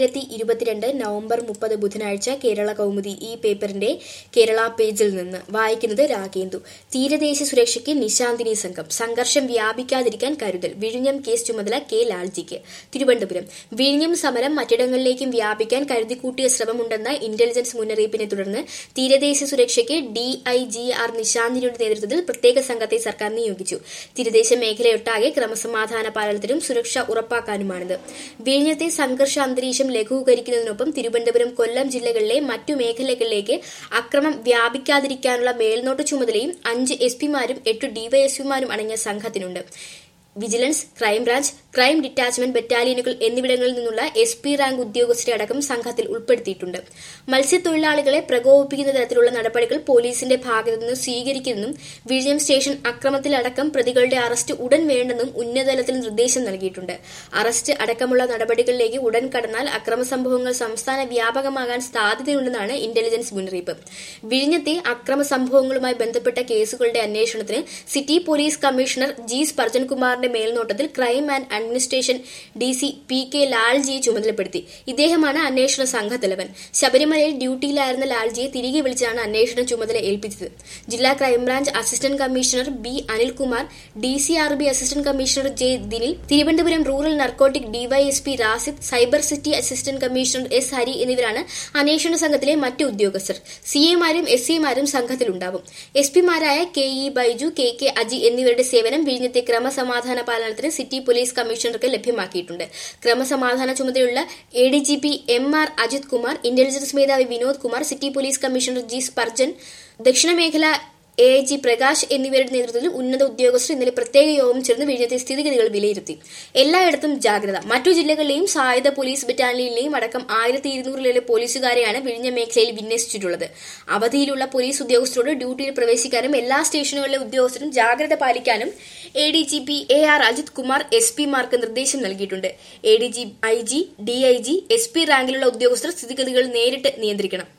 രണ്ടായിരത്തി ഇരുപത്തിരണ്ട് നവംബർ മുപ്പത് ബുധനാഴ്ച കേരള കൗമുദി ഈ പേപ്പറിന്റെ കേരള പേജിൽ നിന്ന് വായിക്കുന്നത് രാഗേന്ദു തീരദേശ സുരക്ഷയ്ക്ക് നിശാന്തിനി സംഘം സംഘർഷം വ്യാപിക്കാതിരിക്കാൻ കരുതൽ വിഴിഞ്ഞം കേസ് ചുമതല കെ ലാൽജിക്ക് തിരുവനന്തപുരം വിഴിഞ്ഞം സമരം മറ്റിടങ്ങളിലേക്കും വ്യാപിക്കാൻ കരുതിക്കൂട്ടിയ ശ്രമമുണ്ടെന്ന ഇന്റലിജൻസ് മുന്നറിയിപ്പിനെ തുടർന്ന് തീരദേശ സുരക്ഷയ്ക്ക് ഡി ഐ ജി ആർ നിശാന്തിനിയുടെ നേതൃത്വത്തിൽ പ്രത്യേക സംഘത്തെ സർക്കാർ നിയോഗിച്ചു തീരദേശ മേഖലയൊട്ടാകെ ക്രമസമാധാന പാലനത്തിനും സുരക്ഷ ഉറപ്പാക്കാനുമാണിത് വിഴിഞ്ഞത്തെ സംഘർഷ അന്തരീക്ഷം ലഘൂകരിക്കുന്നതിനൊപ്പം തിരുവനന്തപുരം കൊല്ലം ജില്ലകളിലെ മറ്റു മേഖലകളിലേക്ക് അക്രമം വ്യാപിക്കാതിരിക്കാനുള്ള മേൽനോട്ട ചുമതലയും അഞ്ച് എസ് പിമാരും എട്ട് ഡിവൈഎസ്പിമാരും അടങ്ങിയ സംഘത്തിനുണ്ട് വിജിലൻസ് ക്രൈംബ്രാഞ്ച് ക്രൈം ഡിറ്റാച്ച്മെന്റ് ബറ്റാലിയനുകൾ എന്നിവിടങ്ങളിൽ നിന്നുള്ള എസ് പി റാങ്ക് ഉദ്യോഗസ്ഥരെ അടക്കം സംഘത്തിൽ ഉൾപ്പെടുത്തിയിട്ടുണ്ട് മത്സ്യത്തൊഴിലാളികളെ പ്രകോപിപ്പിക്കുന്ന തരത്തിലുള്ള നടപടികൾ പോലീസിന്റെ ഭാഗത്തു നിന്ന് സ്വീകരിക്കുമെന്നും വിഴിഞ്ഞം സ്റ്റേഷൻ അക്രമത്തിലടക്കം പ്രതികളുടെ അറസ്റ്റ് ഉടൻ വേണ്ടെന്നും ഉന്നതതലത്തിൽ നിർദ്ദേശം നൽകിയിട്ടുണ്ട് അറസ്റ്റ് അടക്കമുള്ള നടപടികളിലേക്ക് ഉടൻ കടന്നാൽ അക്രമ സംഭവങ്ങൾ സംസ്ഥാന വ്യാപകമാകാൻ സാധ്യതയുണ്ടെന്നാണ് ഇന്റലിജൻസ് മുന്നറിയിപ്പ് വിഴിഞ്ഞത്തെ അക്രമ സംഭവങ്ങളുമായി ബന്ധപ്പെട്ട കേസുകളുടെ അന്വേഷണത്തിന് സിറ്റി പോലീസ് കമ്മീഷണർ ജി സ്പർജൻകുമാറിന്റെ മേൽനോട്ടത്തിൽ crime and administration D C P K ലാൽജിയെ ചുമതലപ്പെടുത്തി ഇദ്ദേഹമാണ് അന്വേഷണ സംഘത്തലവൻ ശബരിമലയിൽ ഡ്യൂട്ടിയിലായിരുന്ന ലാൽജിയെ തിരികെ വിളിച്ചാണ് അന്വേഷണ ചുമതല ഏൽപ്പിച്ചത് ജില്ലാ crime branch assistant commissioner B Anilkumar D C R B assistant commissioner J Dinil Thiruvananthapuram rural narcotic DYSP Rasid cyber city assistant commissioner S Hari എന്നിവരാണ് അന്വേഷണ സംഘത്തിലെ മറ്റ് ഉദ്യോഗസ്ഥർ സി എമാരും എസ് എമാരും സംഘത്തിലുണ്ടാവും എസ് പിമാരായ K E Baiju K K Aji എന്നിവരുടെ സേവനം വിഴിഞ്ഞത്തെ ക്രമസമാധാന പാലനത്തിന് സിറ്റി പോലീസ് കമ്മീഷണർക്ക് ലഭ്യമാക്കിയിട്ടുണ്ട് ക്രമസമാധാന ചുമതലയുള്ള A D G P M R Ajith Kumar intelligence മേധാവി Vinod Kumar city police commissioner G Spurgeon ദക്ഷിണ മേഖല എ ഐ ജി പ്രകാശ് എന്നിവരുടെ നേതൃത്വത്തിൽ ഉന്നത ഉദ്യോഗസ്ഥർ ഇന്നലെ പ്രത്യേക യോഗം ചേർന്ന് വിഴിഞ്ഞത്തെ സ്ഥിതിഗതികൾ വിലയിരുത്തി എല്ലായിടത്തും ജാഗ്രത മറ്റു ജില്ലകളിലെയും സായുധ പോലീസ് ബറ്റാലിയനിലെയും അടക്കം ആയിരത്തി ഇരുന്നൂറിലേറെ പോലീസുകാരെയാണ് വിഴിഞ്ഞ മേഖലയിൽ വിന്യസിച്ചിട്ടുള്ളത് അവധിയിലുള്ള പോലീസ് ഉദ്യോഗസ്ഥരോട് ഡ്യൂട്ടിയിൽ പ്രവേശിക്കാനും എല്ലാ സ്റ്റേഷനുകളിലെ ഉദ്യോഗസ്ഥരും ജാഗ്രത പാലിക്കാനും A D G P A R Ajith Kumar S പിമാർക്ക് നിർദ്ദേശം നൽകിയിട്ടുണ്ട് A D G I G D I G S P റാങ്കിലുള്ള ഉദ്യോഗസ്ഥർ സ്ഥിതിഗതികൾ നേരിട്ട് നിയന്ത്രിക്കണം